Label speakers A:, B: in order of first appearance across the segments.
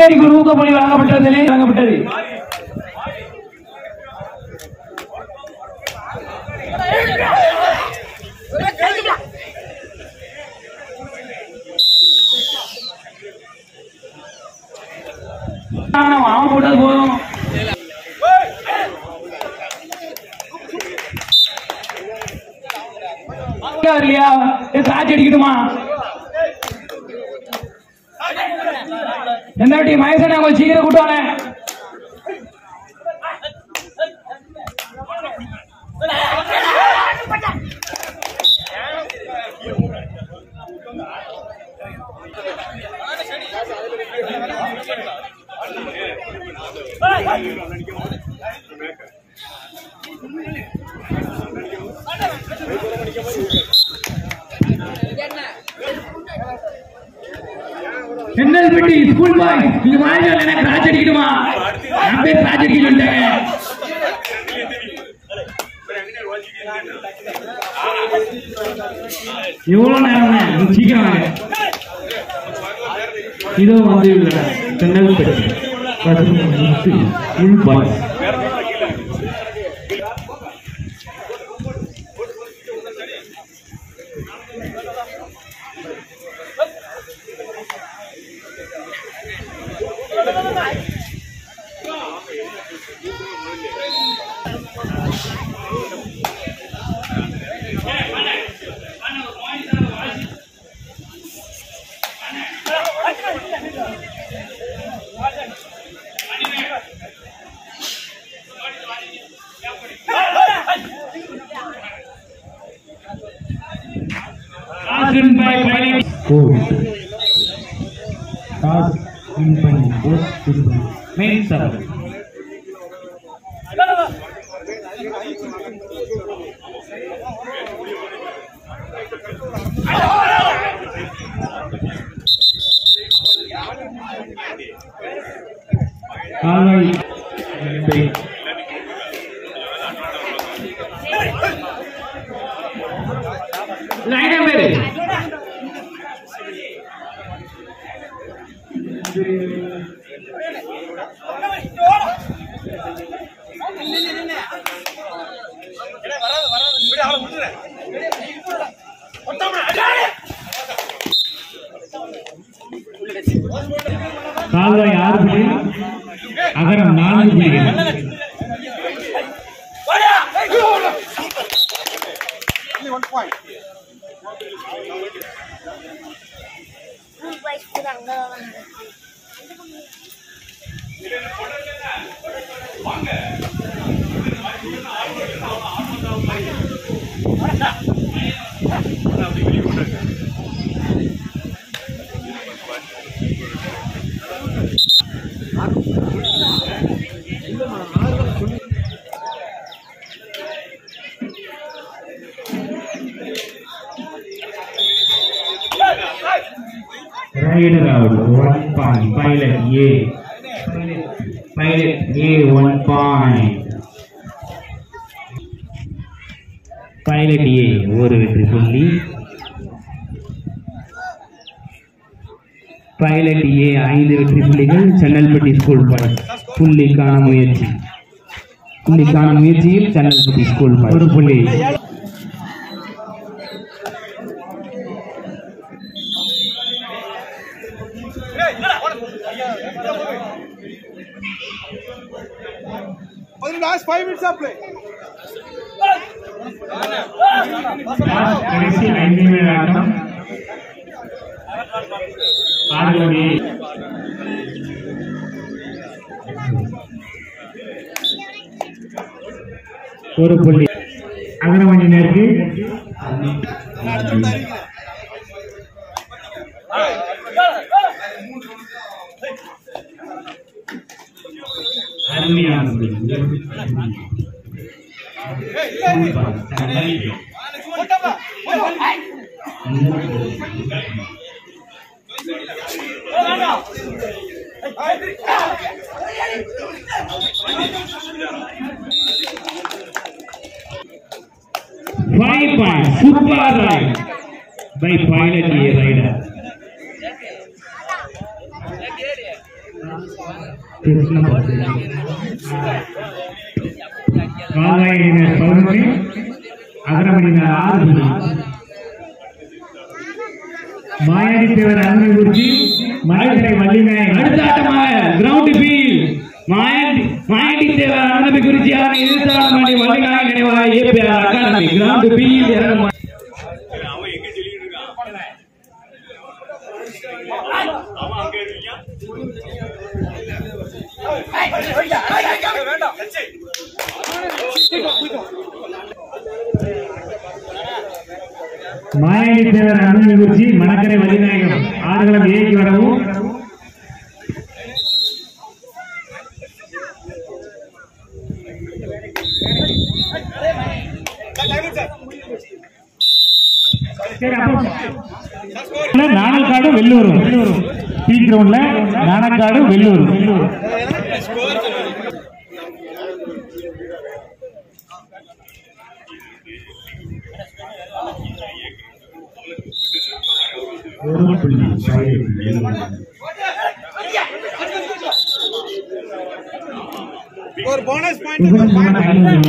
A: அணிக்கு ஒரு ஊக்கப்பணி வழங்கப்பட்டது வழங்கப்பட்டது ஆனா, அவன் போட்டது போதும் இல்லையா காட்சி அடிக்கட்டுமா எந்த வாட்டி மகேசன் அவங்க சீக்கிரம் கூட்டுவானே என்ன பெட்டி ஸ்கூல் பாய் நீங்க வாங்க எனக்கு ராஜ் அடிக்கணுமா நான் பேர் ராஜ் அடிக்க சொல்லிட்டாங்க எவ்வளவு நேரம் நீங்க சீக்கிரம் வாங்க இதோ வந்து தென்னல் பெட்டி school boy Asked by pilot.
B: Court. Task in Pani. Post to
A: Main server.
B: Alright.
A: லைனா பேரு
B: கால்வாய் ஆறு புள்ளி அகரம் நான்கு புள்ளிகள்
C: School boys kurang dalam.
B: Rider out one point. Pilot A. Pilot A one point. Pilot A ஒரு வெற்றி புள்ளி பைலட் ஏ ஐந்து வெற்றி புள்ளிகள் சென்னல்பட்டி ஸ்கூல் பாய்ஸ் புள்ளிக்கான முயற்சி புள்ளிக்கான முயற்சியில் சென்னல்பட்டி ஸ்கூல் பாய்ஸ் ஒரு புள்ளி
D: For the last five minutes of play.
B: கடைசி ஐந்து நிமிட ஆட்டம் ஆடுவது ஒரு புள்ளி அகரமணி நேருக்கு அருமையான புள்ளி. Five points, super ride by pilot A rider. Krishnapuram கால்வாயினர் பதினொன்று அகரமணியினர் ஆறு புள்ளி மாயாடி தேவர் அருமைகுறிச்சி மலைக்கரை வள்ளிநாயகர்
A: அடுத்த ஆட்டமாக கிரவுண்ட் பீல் மாயண்டி மாயண்டி தேவர் அனுமதி குறிச்சியான எதிர்த்தாளமணி வள்ளிநாயக நினைவாக ஏபிஆர் அகாடமி கிரவுண்ட் பீல் இறங்கும்
B: மாயாடி தேவர் அருமைகுறிச்சி மணக்கரை வள்ளிநாயகம் ஆடுகளம் ஏகி வரவும் சரி, அப்போ நாணக்காடு வெள்ளூர் பி கிரவுண்ட்ல நாணக்காடு வெள்ளூர் ஒரு புள்ளி
D: ஒரு போனஸ் பாயிண்ட்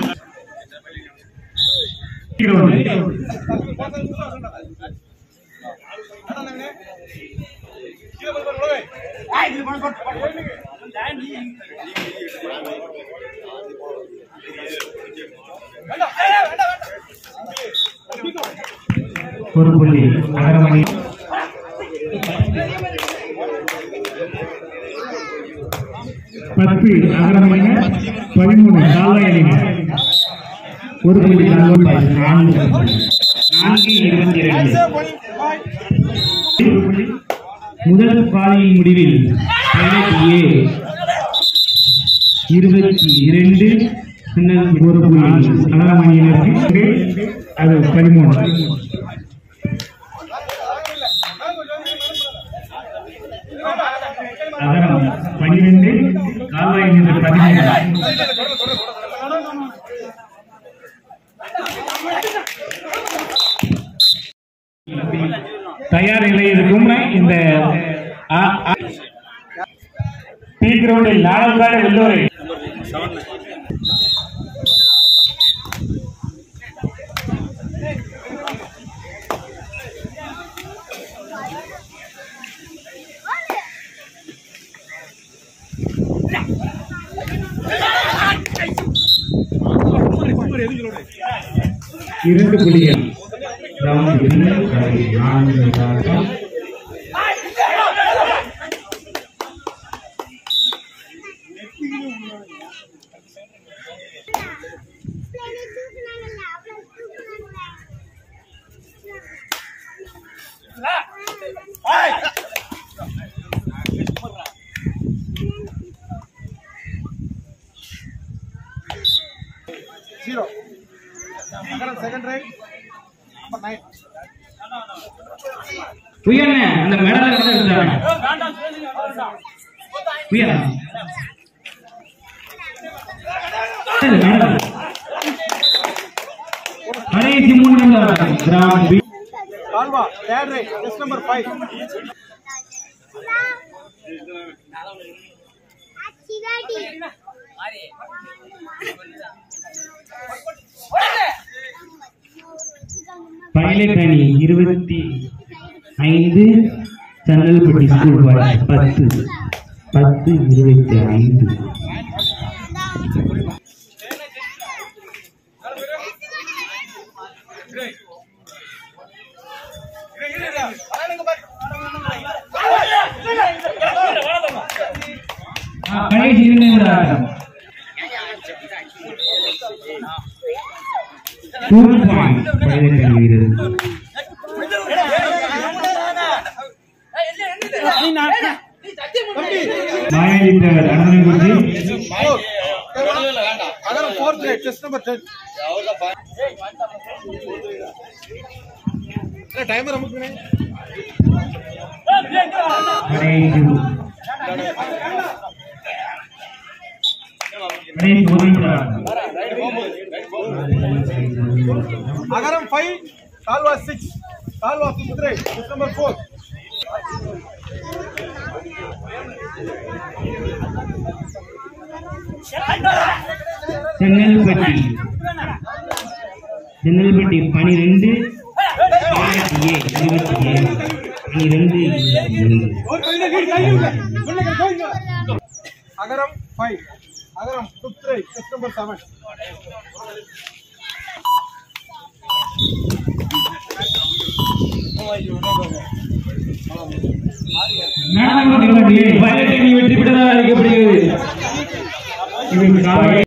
B: ஒரு புள்ளி அகரமணி பத்து அகரமணிங்க பதிமூணு கால்வாயிலிங்க ஒரு புள்ளி நான்கு நான்கு நான்கு இருபத்தி இரண்டு முதல் பாதையின் முடிவில் பதினெட்டு ஏ இருபத்தி இரண்டு பின்னர் ஒரு புள்ளி அகரமணியினருக்கு அது பதிமூணு அகரம் பன்னிரெண்டு கால்வாய் நின்று பதினேழு தயார் நிலையில் இருக்கும் இந்த ஆ- ஆ- பி கிரவுண்டில் நாடகாடு வெள்ளூரை இரண்டு புள்ளிகள் round winner, அது நான்கு ஆட்டம்.
D: Zero second right number nine
A: உயர்ன அந்த மெடலை வந்து எடுத்தாங்க உயர் கடைசி மூணு நிமிடம் கிரவுண்ட் பி
D: கால்வா third right test number five
B: pilot அணி இருபத்தி ஐந்து சன்னல்பட்டி ஸ்கூல் பாய்ஸ் பத்து பத்து இருபத்தி ஐந்து
A: கடைசி இரண்டு நிமிடம்
B: டூ பாயிண்ட் பைலட் அணி வீரர் மாயாஜித்தவர் அனுமதி குறிச்சி
D: four Agaram fourth right test number ten timer அமுக்குனே
B: கடைசி கடைசி ஒரு நிமிடம்
D: அகரம் ஃபைவ் கால்வா சிக்ஸ் கால்வா fifth right test number four
B: Chennalpatti Chennalpatti பனிரெண்டு ஏ இருபத்தி ஏழு பனிரெண்டு
D: Agaram five Agaram fifth right test number seven
A: நாடகம் வயலட் அணி வெற்றி பெற்றதாக அறிவிக்கப்படுகிறது இது காலை